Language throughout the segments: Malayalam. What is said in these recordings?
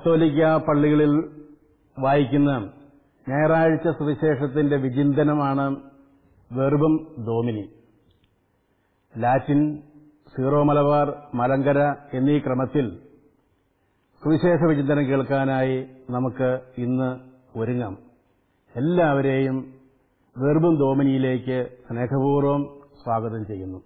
കത്തോലിക്ക പള്ളികളിൽ വായിക്കുന്ന ഞായറാഴ്ച സുവിശേഷത്തിന്റെ വിചിന്തനമാണ് Verbum Domini Latin Syro Malabar Malankara എന്നീ ക്രമത്തിൽ സുവിശേഷ വിചിന്തനം കേൾക്കാനായി നമുക്ക് ഇന്ന് ഒരുങ്ങാം എല്ലാവരെയും വെർബും ഡോമിനിയിലേക്ക് സ്നേഹപൂർവ്വം സ്വാഗതം ചെയ്യുന്നു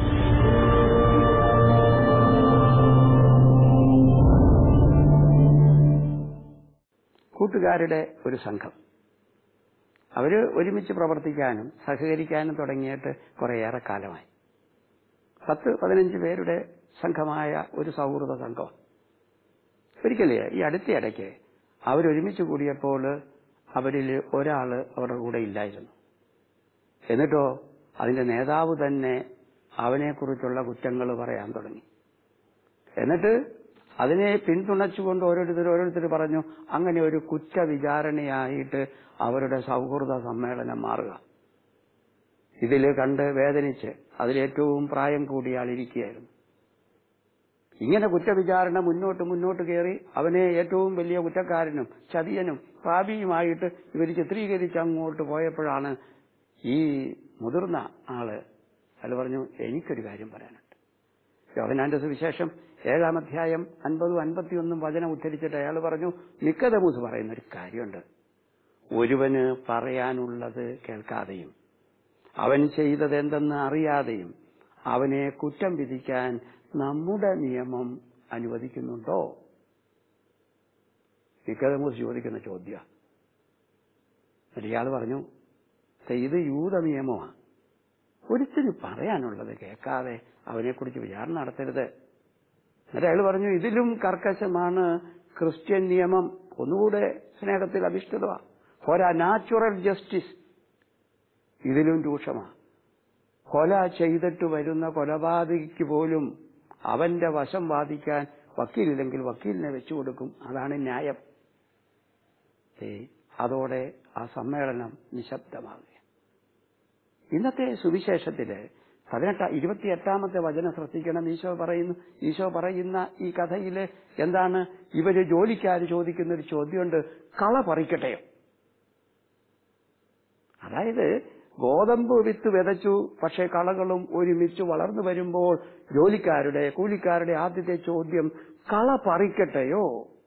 കൂട്ടുകാരുടെ ഒരു സംഘം അവര് ഒരുമിച്ച് പ്രവർത്തിക്കാനും സഹകരിക്കാനും തുടങ്ങിയിട്ട് കുറേയേറെ കാലമായി പത്ത് പതിനഞ്ച് പേരുടെ സംഘമായ ഒരു സൗഹൃദ സംഘം ഒരിക്കലേ ഈ അടുത്ത ഇടയ്ക്ക് അവരൊരുമിച്ച് കൂടിയപ്പോൾ അവരിൽ ഒരാൾ അവരുടെ കൂടെ ഇല്ലായിരുന്നു എന്നിട്ടോ അതിന്റെ നേതാവ് തന്നെ അവനെക്കുറിച്ചുള്ള കുറ്റങ്ങൾ പറയാൻ തുടങ്ങി എന്നിട്ട് അതിനെ പിന്തുണച്ചുകൊണ്ട് ഓരോരുത്തർ ഓരോരുത്തർ പറഞ്ഞു അങ്ങനെ ഒരു കുറ്റവിചാരണയായിട്ട് അവരുടെ സൗഹൃദ സമ്മേളനം മാറുക ഇതിൽ കണ്ട് വേദനിച്ച് അതിലേറ്റവും പ്രായം കൂടിയ ആളിരിക്കുകയായിരുന്നു ഇങ്ങനെ കുറ്റവിചാരണ മുന്നോട്ട് മുന്നോട്ട് കയറി അവനെ ഏറ്റവും വലിയ കുറ്റക്കാരനും ചതിയനും പാപിയുമായിട്ട് ഇവർ ചിത്രീകരിച്ച് അങ്ങോട്ട് പോയപ്പോഴാണ് ഈ മുതിർന്ന ആള് അയാൾ പറഞ്ഞു എനിക്കൊരു കാര്യം പറയാനുണ്ട് യോഹനാന്റെ സുവിശേഷം ഏഴാം അധ്യായം അൻപതും അൻപത്തിയൊന്നും വചനം ഉദ്ധരിച്ചിട്ട് അയാൾ പറഞ്ഞു നിക്കതമൂസ് പറയുന്ന ഒരു കാര്യമുണ്ട് ഒരുവന് പറയാനുള്ളത് കേൾക്കാതെയും അവൻ ചെയ്തത് എന്തെന്ന് അറിയാതെയും അവനെ കുറ്റം വിധിക്കാൻ നമ്മുടെ നിയമം അനുവദിക്കുന്നുണ്ടോ നിക്കതമൂസ് ചോദിക്കുന്ന ചോദ്യ ഇയാൾ പറഞ്ഞു ഇത് യൂത നിയമമാണ് ഒരുത്തിന് പറയാനുള്ളത് കേൾക്കാതെ അവനെക്കുറിച്ച് വിചാരണ നടത്തരുത് എന്നിട്ട് അയാൾ പറഞ്ഞു ഇതിലും കർക്കശമാണ് ക്രിസ്ത്യൻ നിയമം ഒന്നുകൂടെ സ്നേഹത്തിൽ അധിഷ്ഠിതമാണ് പോരാ നാച്ചുറൽ ജസ്റ്റിസ് ഇതിലും രൂക്ഷമാണ് കൊല ചെയ്തിട്ട് വരുന്ന കൊലപാതകിക്ക് പോലും അവന്റെ വശം വാദിക്കാൻ വക്കീലില്ലെങ്കിൽ വക്കീലിനെ വെച്ചു കൊടുക്കും അതാണ് ന്യായം അതോടെ ആ സമ്മേളനം നിശബ്ദമാകുക ഇന്നത്തെ സുവിശേഷത്തില് പതിനെട്ട ഇരുപത്തിയെട്ടാമത്തെ വചനം ശ്രദ്ധിക്കണം ഈശോ പറയുന്നു ഈശോ പറയുന്ന ഈ കഥയില് എന്താണ് ഇവര് ജോലിക്കാർ ചോദിക്കുന്ന ഒരു ചോദ്യമുണ്ട് കള പറിക്കട്ടെയോ അതായത് ഗോതമ്പ് വിത്ത് വിതച്ചു പക്ഷേ കളകളും ഒരുമിച്ച് വളർന്നു വരുമ്പോൾ ജോലിക്കാരുടെ കൂലിക്കാരുടെ ആദ്യത്തെ ചോദ്യം കള പറിക്കട്ടെയോ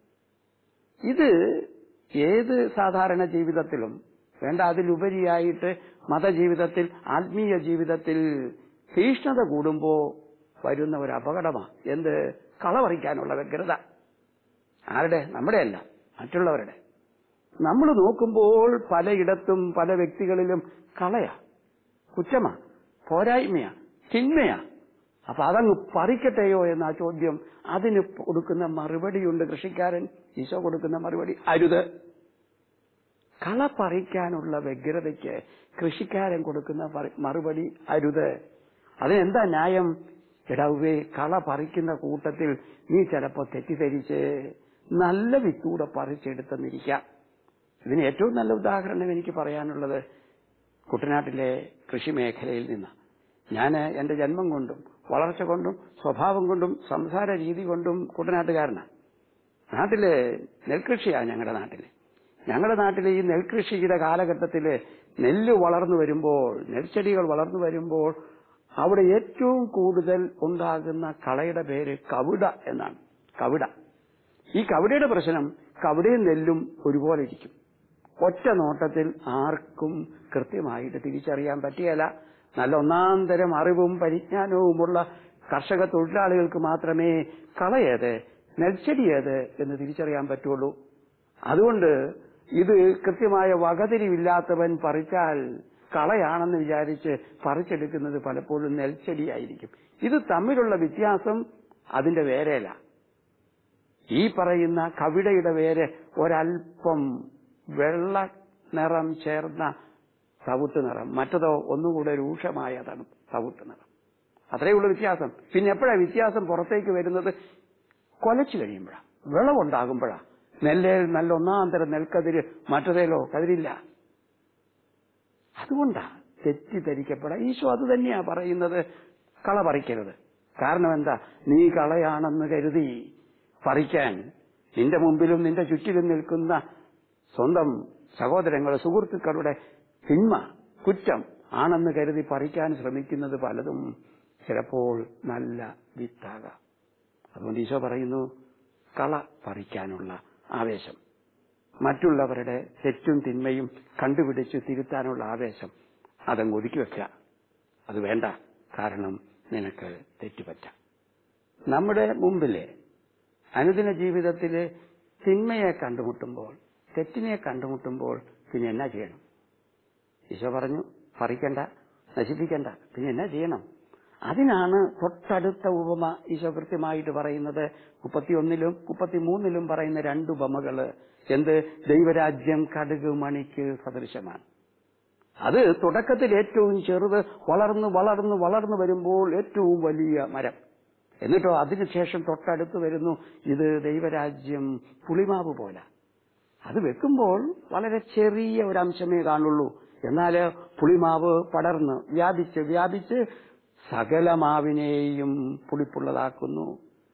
ഇത് ഏത് സാധാരണ ജീവിതത്തിലും വേണ്ട അതിലുപരിയായിട്ട് മതജീവിതത്തിൽ ആത്മീയ ജീവിതത്തിൽ ഭീഷണത കൂടുമ്പോ വരുന്ന ഒരു അപകടമാണ് എന്ത് കള പറിക്കാനുള്ള വ്യഗ്രത ആരുടെ നമ്മുടെയല്ല മറ്റുള്ളവരുടെ നമ്മൾ നോക്കുമ്പോൾ പലയിടത്തും പല വ്യക്തികളിലും കളയാ കുറ്റമാ പോരായ്മയാ തിന്മയാ അപ്പൊ അതങ്ങ് പറിക്കട്ടെയോ എന്ന ആ ചോദ്യം അതിന് കൊടുക്കുന്ന മറുപടിയുണ്ട് കൃഷിക്കാരൻ ഈശോ കൊടുക്കുന്ന മറുപടി അരുത് കള പറിക്കാനുള്ള വ്യഗ്രതയ്ക്ക് കൃഷിക്കാരൻ കൊടുക്കുന്ന മറുപടി അരുത് അതിനെന്താ ന്യായം ഇടവേ കള പറിക്കുന്ന കൂട്ടത്തിൽ നീ ചിലപ്പോ തെറ്റിദ്ധരിച്ച് നല്ല വിത്തൂടെ പറിച്ചെടുത്തെന്നിരിക്കാം ഇതിന് ഏറ്റവും നല്ല ഉദാഹരണം എനിക്ക് പറയാനുള്ളത് കുട്ടനാട്ടിലെ കൃഷി മേഖലയിൽ നിന്ന് ഞാൻ എന്റെ ജന്മം കൊണ്ടും വളർച്ച കൊണ്ടും സ്വഭാവം കൊണ്ടും സംസാര രീതി കൊണ്ടും കുട്ടനാട്ടുകാരനാണ് നാട്ടില് നെൽകൃഷിയാണ് ഞങ്ങളുടെ നാട്ടില് ഞങ്ങളുടെ നാട്ടിലെ ഈ നെൽകൃഷിയുടെ കാലഘട്ടത്തില് നെല്ല് വളർന്നു വരുമ്പോൾ നെൽച്ചെടികൾ വളർന്നു വരുമ്പോൾ അവിടെ ഏറ്റവും കൂടുതൽ ഉണ്ടാകുന്ന കളയുടെ പേര് കവിട എന്നാണ് കവിട ഈ കവിടയുടെ പ്രശ്നം കവിടയും നെല്ലും ഒരുപോലെ ഇരിക്കും ഒറ്റ നോട്ടത്തിൽ ആർക്കും കൃത്യമായിട്ട് തിരിച്ചറിയാൻ പറ്റിയല്ല നല്ല ഒന്നാം തരം അറിവും പരിജ്ഞാനവുമുള്ള കർഷക തൊഴിലാളികൾക്ക് മാത്രമേ കളയേത് നെൽച്ചെടി ഏത് എന്ന് തിരിച്ചറിയാൻ പറ്റുള്ളൂ അതുകൊണ്ട് ഇത് കൃത്യമായ വകതിരിവില്ലാത്തവൻ പറിച്ചാൽ കളയാണെന്ന് വിചാരിച്ച് പറിച്ചെടുക്കുന്നത് പലപ്പോഴും നെൽച്ചെടിയായിരിക്കും ഇത് തമ്മിലുള്ള വ്യത്യാസം അതിന്റെ വേരേല ഈ പറയുന്ന കവിടയുടെ വേര് ഒരൽപ്പം വെള്ള നിറം ചേർന്ന തവിട്ട് നിറം മറ്റതോ ഒന്നുകൂടെ രൂക്ഷമായ തവിട്ട് നിറം അത്രയേ ഉള്ളൂ വ്യത്യാസം പിന്നെ എപ്പോഴാണ് വ്യത്യാസം പുറത്തേക്ക് വരുന്നത് കൊലച്ചു കഴിയുമ്പോഴാണ് വിളവുണ്ടാകുമ്പോഴാണ് നെല്ലേൽ നല്ല ഒന്നാം തരം നെൽക്കതിര് മറ്റതേലോ കതിരില്ല അതുകൊണ്ടാ തെറ്റിദ്ധരിക്കപ്പെടാം ഈശോ അത് തന്നെയാ പറയുന്നത് കള പറിക്കരുത് കാരണം എന്താ നീ കളയാണെന്ന് കരുതി പറിക്കാൻ നിന്റെ മുമ്പിലും നിന്റെ ചുറ്റിലും നിൽക്കുന്ന സ്വന്തം സഹോദരങ്ങളുടെ സുഹൃത്തുക്കളുടെ തിന്മ കുറ്റം ആണെന്ന് കരുതി പറിക്കാൻ ശ്രമിക്കുന്നത് പലതും ചിലപ്പോൾ നല്ല വിത്താകാം അതുകൊണ്ട് ഈശോ പറയുന്നു കള പറിക്കാനുള്ള ആവേശം മറ്റുള്ളവരുടെ തെറ്റും തിന്മയും കണ്ടുപിടിച്ച് തിരുത്താനുള്ള ആവേശം അതങ്ങ് ഒതുക്കി വെക്കുക അത് വേണ്ട കാരണം നിനക്ക് തെറ്റുപറ്റാം നമ്മുടെ മുമ്പിലെ അനുദിന ജീവിതത്തിലെ തിന്മയെ കണ്ടുമുട്ടുമ്പോൾ തെറ്റിനെ കണ്ടുമുട്ടുമ്പോൾ പിന്നെ എന്നാ ചെയ്യണം ഈശോ പറഞ്ഞു പറിക്കണ്ട നശിപ്പിക്കണ്ട പിന്നെ എന്നാ ചെയ്യണം അതിനാണ് തൊട്ടടുത്ത ഉപമ ഈശോ കൃത്യമായിട്ട് പറയുന്നത് മുപ്പത്തിയൊന്നിലും മുപ്പത്തിമൂന്നിലും പറയുന്ന രണ്ട് ഉപമകള് എന്ത് ദൈവരാജ്യം കടുക് മണിക്ക് സദൃശമാണ് അത് തുടക്കത്തിൽ ഏറ്റവും ചെറുത് വളർന്ന് വളർന്ന് വളർന്നു വരുമ്പോൾ ഏറ്റവും വലിയ മരം എന്നിട്ടോ അതിനുശേഷം തൊട്ടടുത്ത് വരുന്നു ഇത് ദൈവരാജ്യം പുളിമാവ് പോലെ അത് വെക്കുമ്പോൾ വളരെ ചെറിയ ഒരു അംശമേ കാണുള്ളൂ എന്നാൽ പുളിമാവ് പടർന്ന് വ്യാപിച്ച് വ്യാപിച്ച് സകല മാവിനെയും പുളിപ്പുള്ളതാക്കുന്നു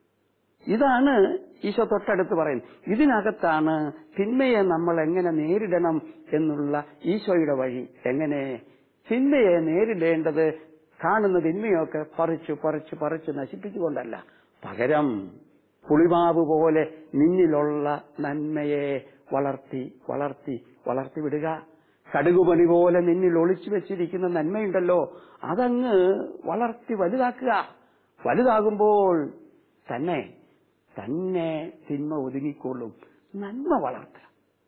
ഇതാണ് ഈശോ തൊട്ടടുത്ത് പറയുന്നത് ഇതിനകത്താണ് തിന്മയെ നമ്മൾ എങ്ങനെ നേരിടണം എന്നുള്ള ഈശോയുടെ വഴി എങ്ങനെ തിന്മയെ നേരിടേണ്ടത് കാണുന്ന തിന്മയൊക്കെ പറിച്ചു പറിച്ചു പറിച്ചു നശിപ്പിച്ചുകൊണ്ടല്ല പകരം പുളിമാവ് പോലെ നിന്നിലുള്ള നന്മയെ വളർത്തി വളർത്തി വളർത്തി വിടുക കടുകുപണി പോലെ നിന്നിൽ ഒളിച്ചു വെച്ചിരിക്കുന്ന നന്മയുണ്ടല്ലോ അതങ്ങ് വളർത്തി വലുതാക്കുക വലുതാകുമ്പോൾ തന്നെ തന്നെ തിന്മ ഒതുങ്ങിക്കൊള്ളും നന്മ വളർത്തുക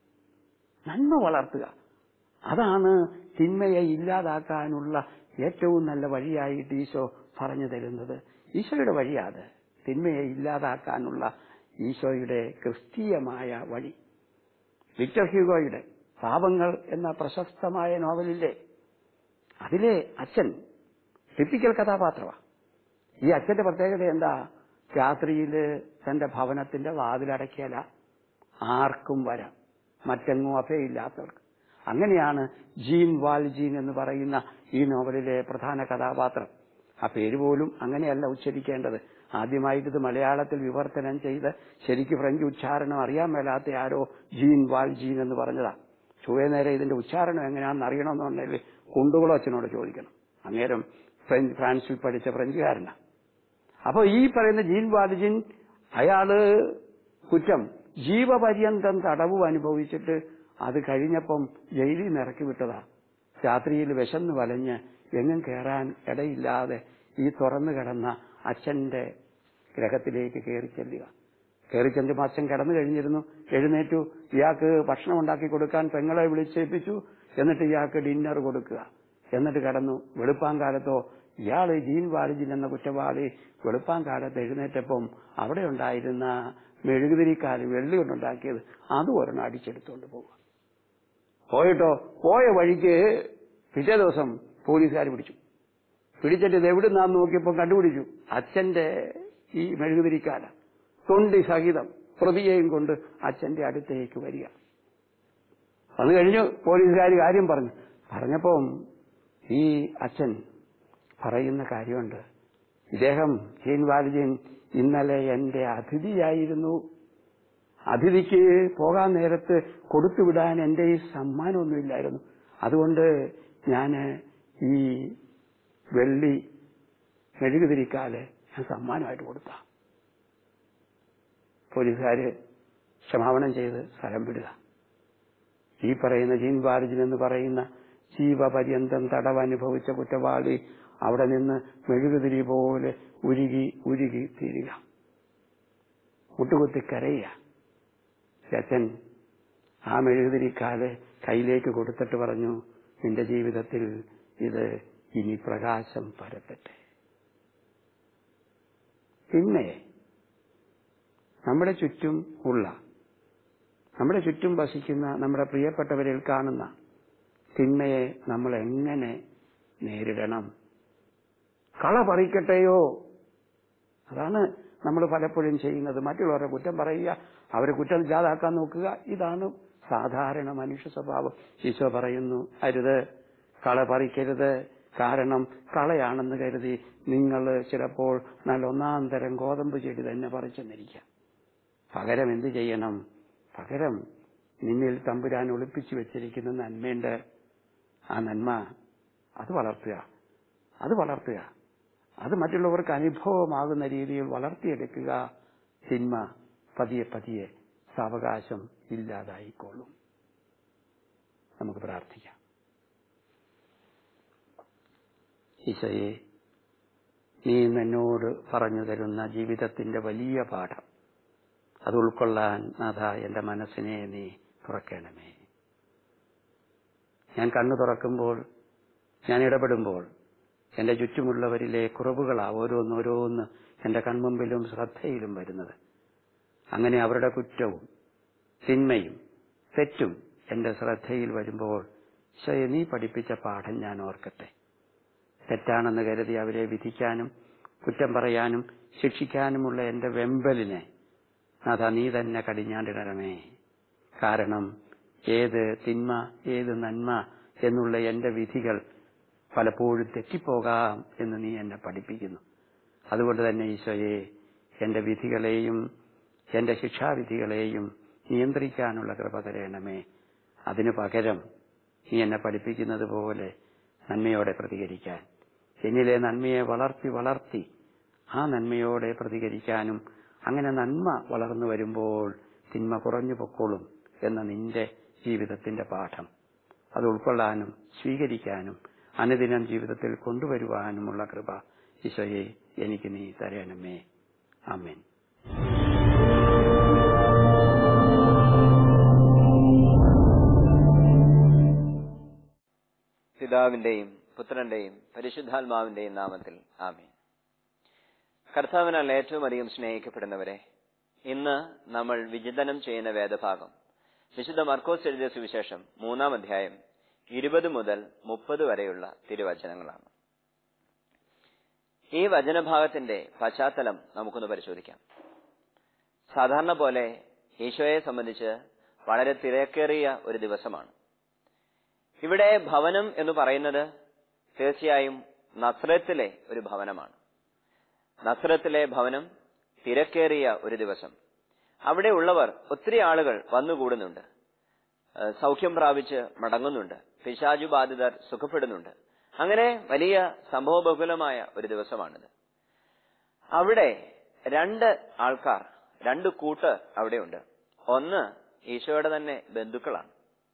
നന്മ വളർത്തുക അതാണ് തിന്മയെ ഇല്ലാതാക്കാനുള്ള ഏറ്റവും നല്ല വഴിയായിട്ട് ഈശോ പറഞ്ഞു തരുന്നത് ഈശോയുടെ വഴിയാത് തിന്മയെ ഇല്ലാതാക്കാനുള്ള ഈശോയുടെ ക്രിസ്തീയമായ വഴി വിക്ടർ ഹ്യൂഗോയുടെ പാപങ്ങൾ എന്ന പ്രശസ്തമായ നോവലില്ലേ അതിലെ അച്ഛൻ ടിപ്പിക്കൽ കഥാപാത്രമാണ് ഈ അച്ഛന്റെ പ്രത്യേകത എന്താ രാത്രിയില് തന്റെ ഭവനത്തിന്റെ വാതിലടക്കിയാല ആർക്കും വരാം മറ്റെങ്ങും അഭയമില്ലാത്തവർക്ക് അങ്ങനെയാണ് ജീൻ വാൽജീൻ എന്ന് പറയുന്ന ഈ നോവലിലെ പ്രധാന കഥാപാത്രം ആ പേര് പോലും അങ്ങനെയല്ല ഉച്ചരിക്കേണ്ടത് ആദ്യമായിട്ട് ഇത് മലയാളത്തിൽ വിവർത്തനം ചെയ്ത് ശരിക്ക് ഫ്രഞ്ച് ഉച്ചാരണം അറിയാൻ മേലാത്ത ആരോ ജീൻ വാൽജീൻ എന്ന് പറഞ്ഞതാ ചുവേ നേരെ ഇതിന്റെ ഉച്ചാരണം എങ്ങനെയാണെന്ന് അറിയണമെന്നുണ്ടെങ്കിൽ കുണ്ടുകുളം അച്ഛനോട് ചോദിക്കണം അന്നേരം ഫ്രഞ്ച് ഫ്രാൻസിൽ പഠിച്ച ഫ്രഞ്ചുകാരനാ അപ്പൊ ഈ പറയുന്ന ജീൻ വാൽജിൻ അയാള് കുറ്റം ജീവപര്യന്തം തടവ് അനുഭവിച്ചിട്ട് അത് കഴിഞ്ഞപ്പം ജയിലിൽ നിന്ന് ഇറക്കി വിട്ടതാ രാത്രിയിൽ വിശന്ന് വലഞ്ഞ് എങ്ങും കയറാൻ ഇടയില്ലാതെ ഈ തുറന്നു കിടന്ന അച്ഛന്റെ ഗ്രഹത്തിലേക്ക് കയറി ചെല്ലുക കയറി ചെല്ലുമ്പോൾ അച്ഛൻ കിടന്നു കഴിഞ്ഞിരുന്നു എഴുന്നേറ്റു ഇയാൾക്ക് ഭക്ഷണം ഉണ്ടാക്കി കൊടുക്കാൻ പെങ്ങളെ വിളിച്ചേൽപ്പിച്ചു എന്നിട്ട് ഇയാൾക്ക് ഡിന്നർ കൊടുക്കുക എന്നിട്ട് കിടന്നു വെളുപ്പാൻ കാലത്തോ ഇയാള് ജീൻ വാലിജിൻ എന്ന കുറ്റവാളി വെളുപ്പാൻ കാലത്ത് എഴുന്നേറ്റപ്പം അവിടെ ഉണ്ടായിരുന്ന മെഴുകുതിരിക്കാല് വെള്ളി കൊണ്ടുണ്ടാക്കിയത് അതും ഒരെണ്ണം അടിച്ചെടുത്തുകൊണ്ട് പോവുക പോയിട്ടോ പോയ വഴിക്ക് പിറ്റേ ദിവസം പോലീസുകാർ പിടിച്ചു പിടിച്ചിട്ട് ഇത് എവിടുന്നാന്ന് നോക്കിയപ്പോൾ കണ്ടുപിടിച്ചു അച്ഛന്റെ ഈ മെഴുകുതിരിക്കാല തൊണ്ടി സഹിതം പ്രതിയെയും കൊണ്ട് അച്ഛന്റെ അടുത്തേക്ക് വരിക അത് കഴിഞ്ഞു പോലീസുകാർ കാര്യം പറഞ്ഞു പറഞ്ഞപ്പം ഈ അച്ഛൻ പറയുന്ന കാര്യമുണ്ട് ഇദ്ദേഹം ജീൻ വാലിജൻ ഇന്നലെ എന്റെ അതിഥിയായിരുന്നു അതിഥിക്ക് പോകാൻ നേരത്ത് കൊടുത്തുവിടാൻ എന്റെ ഈ സമ്മാനമൊന്നുമില്ലായിരുന്നു അതുകൊണ്ട് ഞാൻ ഈ വെള്ളി മെഴുകുതിരിക്കാല് ഞാൻ സമ്മാനമായിട്ട് കൊടുത്ത പോലീസുകാര് ക്ഷമാപണം ചെയ്ത് സ്ഥലം വിടുക ഈ പറയുന്ന ജീൻ ബാലിജൻ എന്ന് പറയുന്ന ജീവപര്യന്തം തടവ് അനുഭവിച്ച കുറ്റവാളി അവിടെ നിന്ന് മെഴുകുതിരി പോലെ ഉരുകി ഉരുകി തീരുക മുട്ടുകുത്തി കരയുക അച്ഛൻ ആ മെഴുകുതിരിക്കാല് കയ്യിലേക്ക് കൊടുത്തിട്ട് പറഞ്ഞു നിന്റെ ജീവിതത്തിൽ ഇത് ഇനി പ്രകാശം പരത്തട്ടെ പിന്നെ നമ്മുടെ ചുറ്റും ഉള്ള നമ്മുടെ ചുറ്റും വസിക്കുന്ന നമ്മുടെ പ്രിയപ്പെട്ടവരിൽ കാണുന്ന തിന്മയെ നമ്മൾ എങ്ങനെ നേരിടണം കള പറിക്കട്ടെയോ അതാണ് നമ്മൾ പലപ്പോഴും ചെയ്യുന്നത് മറ്റുള്ളവരെ കുറ്റം പറയുക അവരെ കുറ്റം ഇല്ലാതാക്കാൻ നോക്കുക ഇതാണ് സാധാരണ മനുഷ്യ സ്വഭാവം ഈശോ പറയുന്നു അരുത് കള പറിക്കരുത് കാരണം കളയാണെന്ന് കരുതി നിങ്ങൾ ചിലപ്പോൾ നല്ല ഒന്നാം തരം ഗോതമ്പ് ചെടി തന്നെ പറിച്ചെന്നിരിക്കാം പകരം എന്ത് ചെയ്യണം പകരം നിന്നിൽ തമ്പുരാൻ ഒളിപ്പിച്ചു വെച്ചിരിക്കുന്ന നന്മയുണ്ട് ആ നന്മ അത് വളർത്തുക അത് വളർത്തുക അത് മറ്റുള്ളവർക്ക് അനുഭവമാകുന്ന രീതിയിൽ വളർത്തിയെടുക്കുക തിന്മ പതിയെ പതിയെ സാവകാശം ഇല്ലാതായിക്കോളും നമുക്ക് പ്രാർത്ഥിക്കാം ഈശോയെ നീ എന്നോട് പറഞ്ഞു തരുന്ന ജീവിതത്തിന്റെ വലിയ പാഠം അത് ഉൾക്കൊള്ളാൻ നാഥ എന്റെ മനസ്സിനെ നീ തുറക്കണമേ ഞാൻ കണ്ണു തുറക്കുമ്പോൾ ഞാൻ ഇടപെടുമ്പോൾ എന്റെ ചുറ്റുമുള്ളവരിലെ കുറവുകളാ ഓരോന്നോരോന്ന് എന്റെ കൺമുമ്പിലും ശ്രദ്ധയിലും വരുന്നത് അങ്ങനെ അവരുടെ കുറ്റവും തിന്മയും തെറ്റും എന്റെ ശ്രദ്ധയിൽ വരുമ്പോൾ ശയ നീ പഠിപ്പിച്ച പാഠം ഞാൻ ഓർക്കട്ടെ തെറ്റാണെന്ന് കരുതി അവരെ വിധിക്കാനും കുറ്റം പറയാനും ശിക്ഷിക്കാനുമുള്ള എന്റെ വെമ്പലിനെ അതാ നീ തന്നെ കടിഞ്ഞാണ്ടിടണമേ കാരണം ഏത് തിന്മ ഏത് നന്മ എന്നുള്ള എന്റെ വിധികൾ പലപ്പോഴും തെറ്റിപ്പോകാം എന്ന് നീ എന്നെ പഠിപ്പിക്കുന്നു അതുകൊണ്ട് തന്നെ ഈശോയെ എന്റെ വിധികളെയും എന്റെ ശിക്ഷാവിധികളെയും നിയന്ത്രിക്കാനുള്ള കൃപ തരയണമേ അതിനു പകരം നീ എന്നെ പഠിപ്പിക്കുന്നത് പോലെ നന്മയോടെ പ്രതികരിക്കാൻ എന്നിലെ നന്മയെ വളർത്തി വളർത്തി ആ നന്മയോടെ പ്രതികരിക്കാനും അങ്ങനെ നന്മ വളർന്നു വരുമ്പോൾ തിന്മ കുറഞ്ഞു പൊക്കോളും എന്ന നിന്റെ ജീവിതത്തിന്റെ പാഠം അത് ഉൾക്കൊള്ളാനും സ്വീകരിക്കാനും അനുദിനം ജീവിതത്തിൽ കൊണ്ടുവരുവാനുമുള്ള കൃപ ഈശോയെ എനിക്ക് നീ തരണമേ ആമേൻ പിതാവിന്റെയും പുത്രന്റെയും പരിശുദ്ധാത്മാവിന്റെയും നാമത്തിൽ ആമേൻ കർത്താവിനാൽ ഏറ്റവും അധികം സ്നേഹിക്കപ്പെടുന്നവരെ ഇന്ന് നമ്മൾ വിചിന്തനം ചെയ്യുന്ന വേദഭാഗം വിശുദ്ധ മർക്കോസ് എഴുതിയ സുവിശേഷം മൂന്നാം അധ്യായം ഇരുപത് മുതൽ മുപ്പത് വരെയുള്ള തിരുവചനങ്ങളാണ് ഈ വചനഭാഗത്തിന്റെ പശ്ചാത്തലം നമുക്കൊന്ന് പരിശോധിക്കാം സാധാരണ പോലെ ഈശോയെ സംബന്ധിച്ച് വളരെ തിരക്കേറിയ ഒരു ദിവസമാണ് ഇവിടെ ഭവനം എന്ന് പറയുന്നത് തീർച്ചയായും നസ്രത്തിലെ ഒരു ഭവനമാണ് നസ്രത്തിലെ ഭവനം തിരക്കേറിയ ഒരു ദിവസം അവിടെ ഉള്ളവർ ഒത്തിരി ആളുകൾ വന്നുകൂടുന്നുണ്ട് ഏഹ് സൗഖ്യം പ്രാപിച്ച് മടങ്ങുന്നുണ്ട് പിശാചു ബാധിതർ സുഖപ്പെടുന്നുണ്ട് അങ്ങനെ വലിയ സംഭവബഹുലമായ ഒരു ദിവസമാണിത് അവിടെ രണ്ട് ആൾക്കാർ രണ്ട് കൂട്ട് അവിടെയുണ്ട് ഒന്ന് ഈശോയുടെ തന്നെ ബന്ധുക്കളാണ്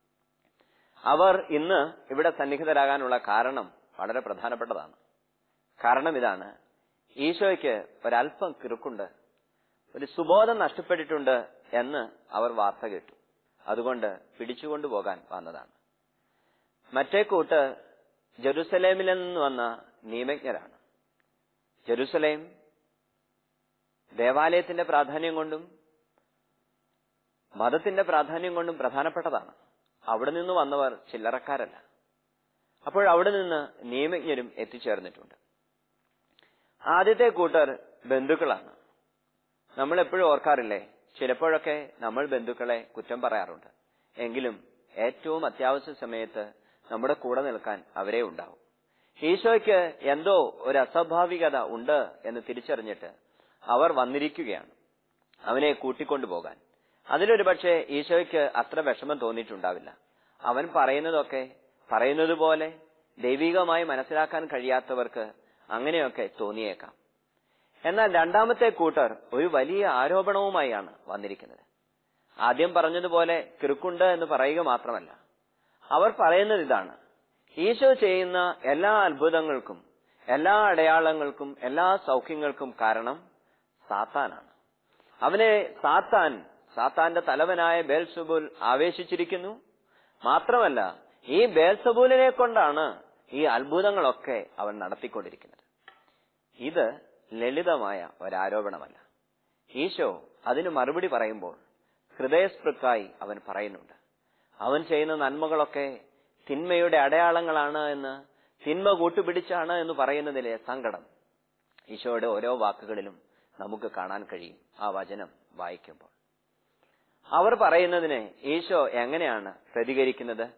അവർ ഇന്ന് ഇവിടെ സന്നിഹിതരാകാനുള്ള കാരണം വളരെ പ്രധാനപ്പെട്ടതാണ് കാരണം ഇതാണ് ഈശോയ്ക്ക് ഒരല്പം കിറുക്കുണ്ട് ഒരു സുബോധം നഷ്ടപ്പെട്ടിട്ടുണ്ട് എന്ന് അവർ വാർത്ത കേട്ടു അതുകൊണ്ട് പിടിച്ചുകൊണ്ടു പോകാൻ വന്നതാണ് മറ്റേ കൂട്ട് ജെറുസലേമിൽ നിന്ന് വന്ന നിയമജ്ഞരാണ് ജെറുസലേം ദേവാലയത്തിന്റെ പ്രാധാന്യം കൊണ്ടും മതത്തിന്റെ പ്രാധാന്യം കൊണ്ടും പ്രധാനപ്പെട്ടതാണ് അവിടെ നിന്ന് വന്നവർ ചില്ലറക്കാരല്ല അപ്പോൾ അവിടെ നിന്ന് നിയമജ്ഞരും എത്തിച്ചേർന്നിട്ടുണ്ട് ആദ്യത്തെ കൂട്ടർ ബന്ധുക്കളാണ് നമ്മൾ എപ്പോഴും ഓർക്കാറില്ലേ ചിലപ്പോഴൊക്കെ നമ്മൾ ബന്ധുക്കളെ കുറ്റം പറയാറുണ്ട് എങ്കിലും ഏറ്റവും അത്യാവശ്യ സമയത്ത് നമ്മുടെ കൂടെ നിൽക്കാൻ അവരെ ഉണ്ടാവും ഈശോയ്ക്ക് എന്തോ ഒരു അസ്വാഭാവികത ഉണ്ട് എന്ന് തിരിച്ചറിഞ്ഞിട്ട് അവർ വന്നിരിക്കുകയാണ് അവനെ കൂട്ടിക്കൊണ്ടുപോകാൻ അതിലൊരു പക്ഷേ ഈശോയ്ക്ക് അത്ര വിഷമം തോന്നിയിട്ടുണ്ടാവില്ല അവൻ പറയുന്നതൊക്കെ പറയുന്നത് പോലെ ദൈവികമായി മനസ്സിലാക്കാൻ കഴിയാത്തവർക്ക് അങ്ങനെയൊക്കെ തോന്നിയേക്കാം എന്നാൽ രണ്ടാമത്തെ കൂട്ടർ ഒരു വലിയ ആരോപണവുമായാണ് വന്നിരിക്കുന്നത് ആദ്യം പറഞ്ഞതുപോലെ കിറുക്കുണ്ട് എന്ന് പറയുക മാത്രമല്ല അവർ പറയുന്നത് ഇതാണ് ഈശോ ചെയ്യുന്ന എല്ലാ അത്ഭുതങ്ങൾക്കും എല്ലാ അടയാളങ്ങൾക്കും എല്ലാ സൗഖ്യങ്ങൾക്കും കാരണം സാത്താനാണ് അവനെ സാത്താൻ സാത്താന്റെ തലവനായ ബേൽസബൂൽ ആവേശിച്ചിരിക്കുന്നു മാത്രമല്ല ഈ ബേൽസബൂലിനെ കൊണ്ടാണ് ഈ അത്ഭുതങ്ങളൊക്കെ അവൻ നടത്തിക്കൊണ്ടിരിക്കുന്നത് ഇത് ലളിതമായ ഒരാരോപണമല്ല ഈശോ അതിന് മറുപടി പറയുമ്പോൾ ഹൃദയസ്പൃക്കായി അവൻ പറയുന്നുണ്ട് അവൻ ചെയ്യുന്ന നന്മകളൊക്കെ തിന്മയുടെ അടയാളങ്ങളാണ് എന്ന് തിന്മ കൂട്ടുപിടിച്ചാണ് എന്ന് പറയുന്നതിലെ സങ്കടം ഈശോയുടെ ഓരോ വാക്കുകളിലും നമുക്ക് കാണാൻ കഴിയും ആ വചനം വായിക്കുമ്പോൾ അവർ പറയുന്നതിന് ഈശോ എങ്ങനെയാണ് പ്രതികരിക്കുന്നത്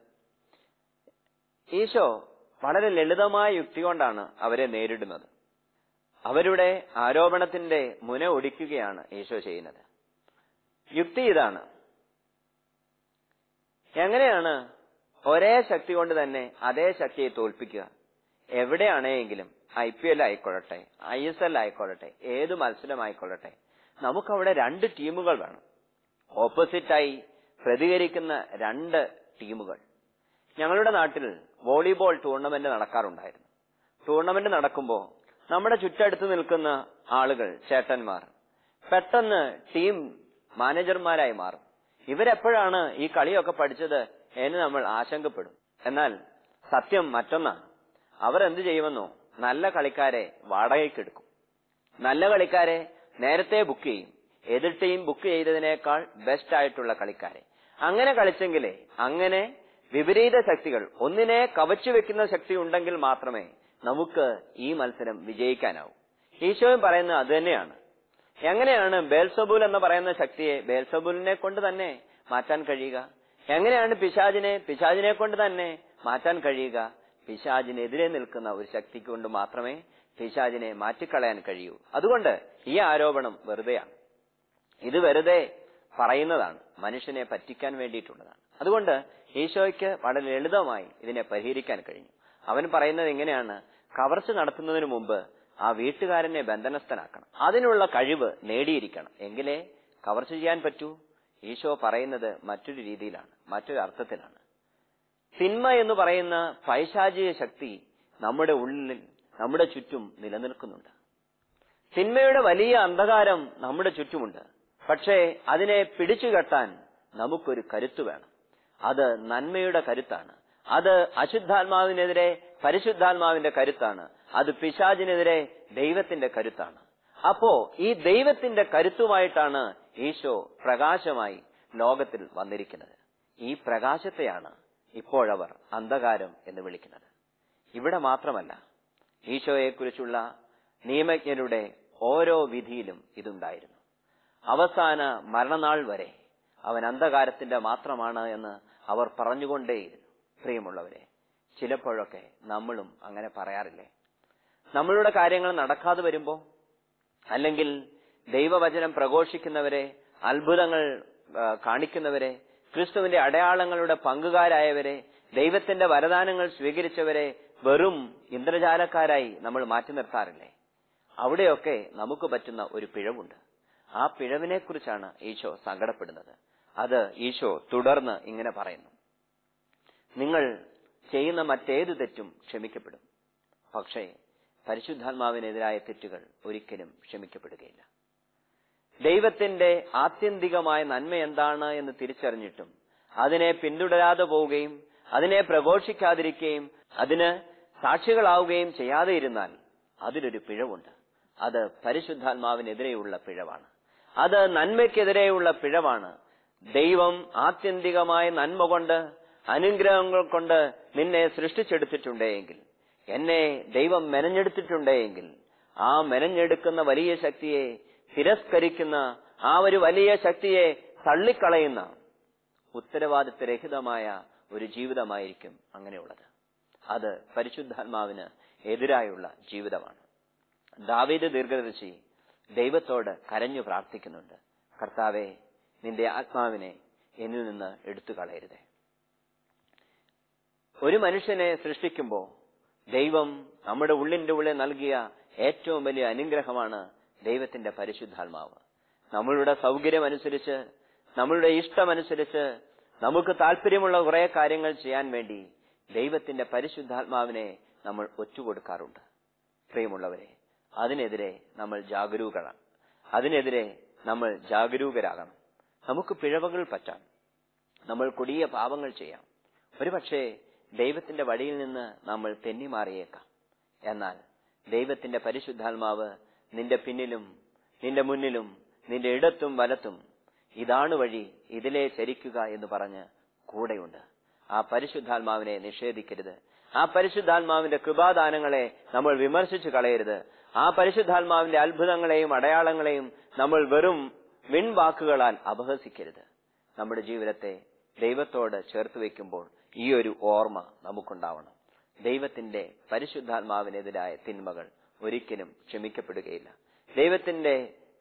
ഈശോ വളരെ ലളിതമായ യുക്തി കൊണ്ടാണ് അവരെ നേരിടുന്നത് അവരുടെ ആരോപണത്തിന്റെ മുന ഒടിക്കുകയാണ് ഈശോ ചെയ്യുന്നത് യുക്തി ഇതാണ് എങ്ങനെയാണ് ഒരേ ശക്തി കൊണ്ട് തന്നെ അതേ ശക്തിയെ തോൽപ്പിക്കുക എവിടെയാണെങ്കിലും ഐ പി എൽ ആയിക്കൊള്ളട്ടെ ഐ എസ് എൽ ആയിക്കൊള്ളട്ടെ ഏത് മത്സരമായിക്കൊള്ളട്ടെ നമുക്കവിടെ രണ്ട് ടീമുകൾ വേണം ഓപ്പോസിറ്റായി പ്രതികരിക്കുന്ന രണ്ട് ടീമുകൾ ഞങ്ങളുടെ നാട്ടിൽ വോളിബോൾ ടൂർണമെന്റ് നടക്കാറുണ്ടായിരുന്നു ടൂർണമെന്റ് നടക്കുമ്പോൾ നമ്മുടെ ചുറ്റടുത്ത് നിൽക്കുന്ന ആളുകൾ ചേട്ടന്മാർ പെട്ടെന്ന് ടീം മാനേജർമാരായി മാറും ഇവരെപ്പോഴാണ് ഈ കളിയൊക്കെ പഠിച്ചത് എന്ന് നമ്മൾ ആശങ്കപ്പെടും എന്നാൽ സത്യം മറ്റൊന്നാണ് അവർ എന്ത് ചെയ്യുമെന്നോ നല്ല കളിക്കാരെ വാടകയ്ക്കെടുക്കും നല്ല കളിക്കാരെ നേരത്തെ ബുക്ക് ചെയ്യും എതിർ ടീം ബുക്ക് ചെയ്തതിനേക്കാൾ ബെസ്റ്റ് ആയിട്ടുള്ള കളിക്കാരെ അങ്ങനെ കളിച്ചെങ്കിലേ അങ്ങനെ വിപരീത ശക്തികൾ ഒന്നിനെ കവച്ചു വെക്കുന്ന ശക്തി ഉണ്ടെങ്കിൽ മാത്രമേ നമുക്ക് ഈ മത്സരം വിജയിക്കാനാവൂ ഈശോയും പറയുന്നത് അത് തന്നെയാണ് എങ്ങനെയാണ് ബേൽസബൂൽ എന്ന് പറയുന്ന ശക്തിയെ ബേൽസബൂലിനെ കൊണ്ട് തന്നെ മാറ്റാൻ കഴിയുക എങ്ങനെയാണ് പിശാജിനെ പിശാജിനെ കൊണ്ട് തന്നെ മാറ്റാൻ കഴിയുക പിശാജിനെതിരെ നിൽക്കുന്ന ഒരു ശക്തി കൊണ്ട് മാത്രമേ പിശാജിനെ മാറ്റിക്കളയാൻ കഴിയൂ അതുകൊണ്ട് ഈ ആരോപണം വെറുതെയാണ് ഇത് വെറുതെ പറയുന്നതാണ് മനുഷ്യനെ പറ്റിക്കാൻ വേണ്ടിയിട്ടുള്ളതാണ് അതുകൊണ്ട് ഈശോയ്ക്ക് വളരെ ലളിതമായി ഇതിനെ പരിഹരിക്കാൻ കഴിഞ്ഞു അവൻ പറയുന്നത് എങ്ങനെയാണ് കവർച്ച നടത്തുന്നതിന് മുമ്പ് ആ വീട്ടുകാരനെ ബന്ധനസ്ഥനാക്കണം അതിനുള്ള കഴിവ് നേടിയിരിക്കണം എങ്കിലേ കവർച്ച ചെയ്യാൻ പറ്റൂ ഈശോ പറയുന്നത് മറ്റൊരു രീതിയിലാണ് മറ്റൊരു അർത്ഥത്തിലാണ് തിന്മ എന്ന് പറയുന്ന പൈശാചിക ശക്തി നമ്മുടെ ഉള്ളിൽ നമ്മുടെ ചുറ്റും നിലനിൽക്കുന്നുണ്ട് തിന്മയുടെ വലിയ അന്ധകാരം നമ്മുടെ ചുറ്റുമുണ്ട് പക്ഷേ അതിനെ പിടിച്ചുകെട്ടാൻ നമുക്കൊരു കരുത്ത് വേണം അത് നന്മയുടെ കരുത്താണ് അത് അശുദ്ധാത്മാവിനെതിരെ പരിശുദ്ധാത്മാവിന്റെ കരുത്താണ് അത് പിശാചിനെതിരെ ദൈവത്തിന്റെ കരുത്താണ് അപ്പോ ഈ ദൈവത്തിന്റെ കരുത്തുമായിട്ടാണ് ഈശോ പ്രകാശമായി ലോകത്തിൽ വന്നിരിക്കുന്നത് ഈ പ്രകാശത്തെയാണ് ഇപ്പോഴവർ അന്ധകാരം എന്ന് വിളിക്കുന്നത് ഇവിടെ മാത്രമല്ല ഈശോയെക്കുറിച്ചുള്ള നിയമജ്ഞരുടെ ഓരോ വിധിയിലും ഇതുണ്ടായിരുന്നു അവസാന മരണനാൾ വരെ അവൻ അന്ധകാരത്തിന്റെ മാത്രമാണ് എന്ന് അവർ പറഞ്ഞുകൊണ്ടേയിരുന്നു പ്രിയമുള്ളവരെ ചിലപ്പോഴൊക്കെ നമ്മളും അങ്ങനെ പറയാറില്ലേ നമ്മളുടെ കാര്യങ്ങൾ നടക്കാതെ വരുമ്പോ അല്ലെങ്കിൽ ദൈവവചനം പ്രഘോഷിക്കുന്നവരെ അത്ഭുതങ്ങൾ ആ, കാണിക്കുന്നവരെ ക്രിസ്തുവിന്റെ അടയാളങ്ങളുടെ പങ്കുകാരായവരെ ദൈവത്തിന്റെ വരദാനങ്ങൾ സ്വീകരിച്ചവരെ വെറും ഇന്ദ്രജാലക്കാരായി നമ്മൾ മാറ്റി നിർത്താറില്ലേ അവിടെയൊക്കെ നമുക്ക് പറ്റുന്ന ഒരു പിഴവുണ്ട് ആ പിഴവിനെ കുറിച്ചാണ് ഈശോ സങ്കടപ്പെടുന്നത് അത് ഈശോ തുടർന്ന് ഇങ്ങനെ പറയുന്നു നിങ്ങൾ ചെയ്യുന്ന മറ്റേത് തെറ്റും ക്ഷമിക്കപ്പെടും പക്ഷേ പരിശുദ്ധാത്മാവിനെതിരായ തെറ്റുകൾ ഒരിക്കലും ക്ഷമിക്കപ്പെടുകയില്ല ദൈവത്തിന്റെ ആത്യന്തികമായ നന്മ എന്താണ് എന്ന് തിരിച്ചറിഞ്ഞിട്ടും അതിനെ പിന്തുടരാതെ പോവുകയും അതിനെ പ്രഘോഷിക്കാതിരിക്കുകയും അതിന് സാക്ഷികളാവുകയും ചെയ്യാതെ ഇരുന്നാൽ അതിലൊരു പിഴവുണ്ട് അത് പരിശുദ്ധാത്മാവിനെതിരെയുള്ള പിഴവാണ് അത് നന്മയ്ക്കെതിരെയുള്ള പിഴവാണ് ദൈവം ആത്യന്തികമായ നന്മ കൊണ്ട് അനുഗ്രഹങ്ങൾ കൊണ്ട് നിന്നെ സൃഷ്ടിച്ചെടുത്തിട്ടുണ്ടെങ്കിൽ എന്നെ ദൈവം മെനഞ്ഞെടുത്തിട്ടുണ്ടെങ്കിൽ ആ മെനഞ്ഞെടുക്കുന്ന വലിയ ശക്തിയെ തിരസ്കരിക്കുന്ന ആ ഒരു വലിയ ശക്തിയെ തള്ളിക്കളയുന്ന ഉത്തരവാദിത്വരഹിതമായ ഒരു ജീവിതമായിരിക്കും അങ്ങനെയുള്ളത് അത് പരിശുദ്ധാത്മാവിന് എതിരായുള്ള ജീവിതമാണ് ദാവീദ് ദീർഘദർശി ദൈവത്തോട് കരഞ്ഞു പ്രാർത്ഥിക്കുന്നുണ്ട് കർത്താവെ നിന്റെ ആത്മാവിനെ എന്നിൽ നിന്ന് എടുത്തു കളയരുതേ ഒരു മനുഷ്യനെ സൃഷ്ടിക്കുമ്പോൾ ദൈവം നമ്മുടെ ഉള്ളിന്റെ ഉള്ളിൽ നൽകിയ ഏറ്റവും വലിയ അനുഗ്രഹമാണ് ദൈവത്തിന്റെ പരിശുദ്ധാത്മാവ് നമ്മളുടെ സൗകര്യം അനുസരിച്ച് നമ്മളുടെ ഇഷ്ടമനുസരിച്ച് നമുക്ക് താല്പര്യമുള്ള കുറെ കാര്യങ്ങൾ ചെയ്യാൻ വേണ്ടി ദൈവത്തിന്റെ പരിശുദ്ധാത്മാവിനെ നമ്മൾ ഒറ്റുകൊടുക്കാറുണ്ട് പ്രിയമുള്ളവരെ അതിനെതിരെ നമ്മൾ ജാഗരൂകരാണ് അതിനെതിരെ നമ്മൾ ജാഗരൂകരാകണം നമുക്ക് പിഴവുകൾ പറ്റാം നമ്മൾ കൊടിയ പാപങ്ങൾ ചെയ്യാം ഒരുപക്ഷെ ദൈവത്തിന്റെ വഴിയിൽ നിന്ന് നമ്മൾ തെന്നിമാറിയേക്കാം എന്നാൽ ദൈവത്തിന്റെ പരിശുദ്ധാത്മാവ് നിന്റെ പിന്നിലും നിന്റെ മുന്നിലും നിന്റെ ഇടത്തും വലത്തും ഇതാണ് വഴി ഇതിലേ ചരിക്കുക എന്ന് പറഞ്ഞ് കൂടെയുണ്ട് ആ പരിശുദ്ധാത്മാവിനെ നിഷേധിക്കരുത് ആ പരിശുദ്ധാത്മാവിന്റെ കൃപാദാനങ്ങളെ നമ്മൾ വിമർശിച്ചു കളയരുത് ആ പരിശുദ്ധാത്മാവിന്റെ അത്ഭുതങ്ങളെയും അടയാളങ്ങളെയും നമ്മൾ വെറും വിൺവാക്കുകളാൽ അപഹസിക്കരുത് നമ്മുടെ ജീവിതത്തെ ദൈവത്തോട് ചേർത്ത് വെക്കുമ്പോൾ ഈ ഒരു ഓർമ്മ നമുക്കുണ്ടാവണം ദൈവത്തിന്റെ പരിശുദ്ധാത്മാവിനെതിരായ തിന്മകൾ ഒരിക്കലും ക്ഷമിക്കപ്പെടുകയില്ല ദൈവത്തിന്റെ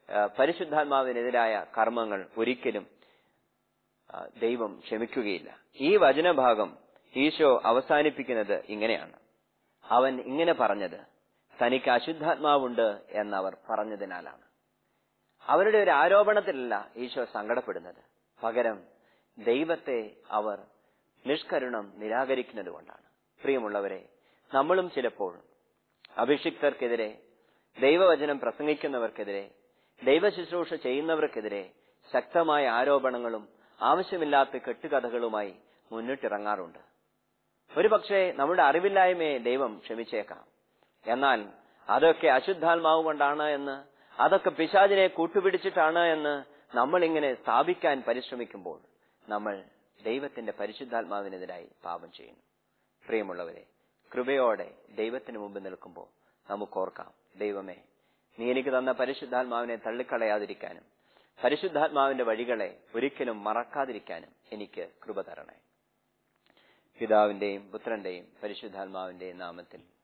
ആ, പരിശുദ്ധാത്മാവിനെതിരായ കർമ്മങ്ങൾ ഒരിക്കലും ആ, ദൈവം ക്ഷമിക്കുകയില്ല ഈ വചനഭാഗം ഈശോ അവസാനിപ്പിക്കുന്നത് ഇങ്ങനെയാണ് അവൻ ഇങ്ങനെ പറഞ്ഞത് തനിക്ക് അശുദ്ധാത്മാവുണ്ട് എന്നവർ പറഞ്ഞതിനാലാണ് അവരുടെ ഒരു ആരോപണത്തിലല്ല ഈശോ സങ്കടപ്പെടുന്നത് പകരം ദൈവത്തെ അവർ നിഷ്കരുണം നിരാകരിക്കുന്നത് കൊണ്ടാണ് പ്രിയമുള്ളവരെ നമ്മളും ചിലപ്പോൾ അഭിഷിക്തർക്കെതിരെ ദൈവവചനം പ്രസംഗിക്കുന്നവർക്കെതിരെ ദൈവശുശ്രൂഷ ചെയ്യുന്നവർക്കെതിരെ ശക്തമായ ആരോപണങ്ങളും ആവശ്യമില്ലാത്ത കെട്ടുകഥകളുമായി മുന്നിട്ടിറങ്ങാറുണ്ട് ഒരുപക്ഷെ നമ്മുടെ അറിവില്ലായ്മയെ ദൈവം ക്ഷമിച്ചേക്കാം എന്നാൽ അതൊക്കെ അശുദ്ധാത്മാവ് കൊണ്ടാണ് എന്ന് അതൊക്കെ പിശാചിനെ കൂട്ടുപിടിച്ചിട്ടാണ് എന്ന് നമ്മൾ ഇങ്ങനെ സ്ഥാപിക്കാൻ പരിശ്രമിക്കുമ്പോൾ നമ്മൾ ദൈവത്തിന്റെ പരിശുദ്ധാത്മാവിനെതിരായി പാപം ചെയ്യുന്നു പ്രിയമുള്ളവരെ കൃപയോടെ ദൈവത്തിന് മുമ്പ് നിൽക്കുമ്പോൾ നമുക്ക് ഓർക്കാം ദൈവമേ നീ എനിക്ക് തന്ന പരിശുദ്ധാത്മാവിനെ തള്ളിക്കളയാതിരിക്കാനും പരിശുദ്ധാത്മാവിന്റെ വഴികളെ ഒരിക്കലും മറക്കാതിരിക്കാനും എനിക്ക് കൃപ തരണേ പിതാവിന്റെയും പുത്രന്റെയും പരിശുദ്ധാത്മാവിന്റെയും നാമത്തിൽ